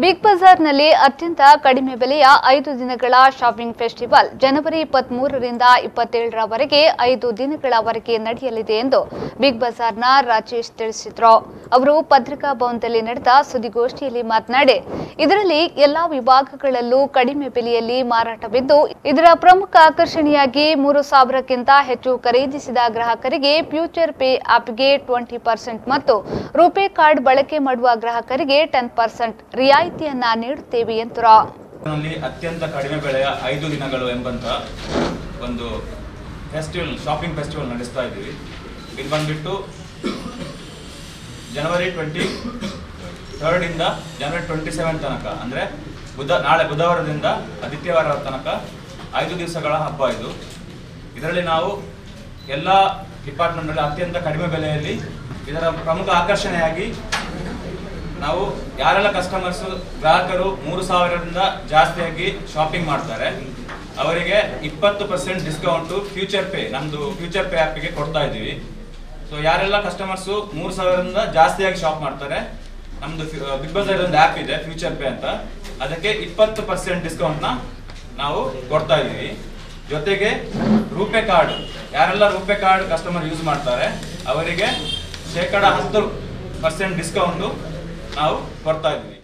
big ಬಜಾರ್ನಲ್ಲಿ ಅತ್ಯಂತ ಕಡಿಮೆ ಬೆಲೆಯ ಐದು ದಿನಗಳ ಶಾಪಿಂಗ್ ಫೆಸ್ಟಿವಲ್ ಜನವರಿ ಇಪ್ಪತ್ತ್ ಮೂರರಿಂದ ಇಪ್ಪತ್ತೇಳರವರೆಗೆ ಐದು ದಿನಗಳವರೆಗೆ ನಡೆಯಲಿದೆ ಎಂದು ಬಿಗ್ ಬಜಾರ್ನ ರಾಜೇಶ್ ತಿಳಿಸಿದರು ಅವರು ಪತ್ರಿಕಾ ಭವನದಲ್ಲಿ ನಡೆದ ಸುದ್ದಿಗೋಷ್ಠಿಯಲ್ಲಿ ಮಾತನಾಡಿ ಇದರಲ್ಲಿ ಎಲ್ಲಾ ವಿಭಾಗಗಳಲ್ಲೂ ಕಡಿಮೆ ಬೆಲೆಯಲ್ಲಿ ಮಾರಾಟವಿದ್ದು ಇದರ ಪ್ರಮುಖ ಆಕರ್ಷಣೆಯಾಗಿ ಮೂರು ಸಾವಿರಕ್ಕಿಂತ ಹೆಚ್ಚು ಖರೀದಿಸಿದ ಗ್ರಾಹಕರಿಗೆ ಫ್ಯೂಚರ್ ಪೇ ಆಪ್ಗೆ ಟ್ವೆಂಟಿ ಪರ್ಸೆಂಟ್ ಮತ್ತು ರುಪೇ ಕಾರ್ಡ್ ಬಳಕೆ ಮಾಡುವ ಗ್ರಾಹಕರಿಗೆ ಟೆನ್ ಪರ್ಸೆಂಟ್ ರಿಯಾಯಿತಿಯನ್ನ ನೀಡುತ್ತೇವೆ ಎಂದರು ನಲ್ಲಿ ಅತ್ಯಂತ ಕಡಿಮೆ ಬೆಲೆಯ ಐದು ದಿನಗಳು ಎಂಬಂತ ಒಂದು ಫೆಸ್ಟಿವಲ್ ಶಾಪಿಂಗ್ ಫೆಸ್ಟಿವಲ್ ನಡೆಸ್ತಾ ಇದ್ದೀವಿ ಇದು ಬಂದ್ಬಿಟ್ಟು ಜನವರಿ ಟ್ವೆಂಟಿ ಥರ್ಡಿಂದ ಜನವರಿ ಟ್ವೆಂಟಿ ಸೆವೆನ್ ತನಕ ಅಂದರೆ ಬುಧ ನಾಳೆ ಬುಧವಾರದಿಂದ ಆದಿತ್ಯವಾರ ತನಕ ಐದು ದಿವಸಗಳ ಹಬ್ಬ ಇದು ಇದರಲ್ಲಿ ನಾವು ಎಲ್ಲ ಡಿಪಾರ್ಟ್ಮೆಂಟ್ನಲ್ಲಿ ಅತ್ಯಂತ ಕಡಿಮೆ ಬೆಲೆಯಲ್ಲಿ ಇದರ ಪ್ರಮುಖ ಆಕರ್ಷಣೆಯಾಗಿ ನಾವು ಯಾರೆಲ್ಲ ಕಸ್ಟಮರ್ಸ್ ಗ್ರಾಹಕರು ಮೂರು ಸಾವಿರದಿಂದ ಜಾಸ್ತಿಯಾಗಿ ಶಾಪಿಂಗ್ ಮಾಡ್ತಾರೆ ಅವರಿಗೆ ಇಪ್ಪತ್ತು ಪರ್ಸೆಂಟ್ ಡಿಸ್ಕೌಂಟು ಫ್ಯೂಚರ್ ಪೇ ನಮ್ದು ಫ್ಯೂಚರ್ ಪೇ ಆ್ಯಪಿಗೆ ಕೊಡ್ತಾ ಇದ್ದೀವಿ ಸೊ ಯಾರೆಲ್ಲ ಕಸ್ಟಮರ್ಸು ಮೂರು ಸಾವಿರದಿಂದ ಜಾಸ್ತಿಯಾಗಿ ಶಾಪ್ ಮಾಡ್ತಾರೆ ನಮ್ದು ಬಿಗ್ ಬಜಾರ್ ಒಂದು ಆ್ಯಪ್ ಇದೆ ಫ್ಯೂಚರ್ ಪೇ ಅಂತ ಅದಕ್ಕೆ ಇಪ್ಪತ್ತು ಪರ್ಸೆಂಟ್ ಡಿಸ್ಕೌಂಟ್ನ ನಾವು ಕೊಡ್ತಾ ಇದ್ದೀವಿ ಜೊತೆಗೆ ರೂಪೆ ಕಾರ್ಡ್ ಯಾರೆಲ್ಲ ರೂಪೆ ಕಾರ್ಡ್ ಕಸ್ಟಮರ್ ಯೂಸ್ ಮಾಡ್ತಾರೆ ಅವರಿಗೆ ಶೇಕಡ ಹತ್ತು ಪರ್ಸೆಂಟ್ ಡಿಸ್ಕೌಂಟು ನಾವು ಕೊಡ್ತಾ ಇದ್ದೀವಿ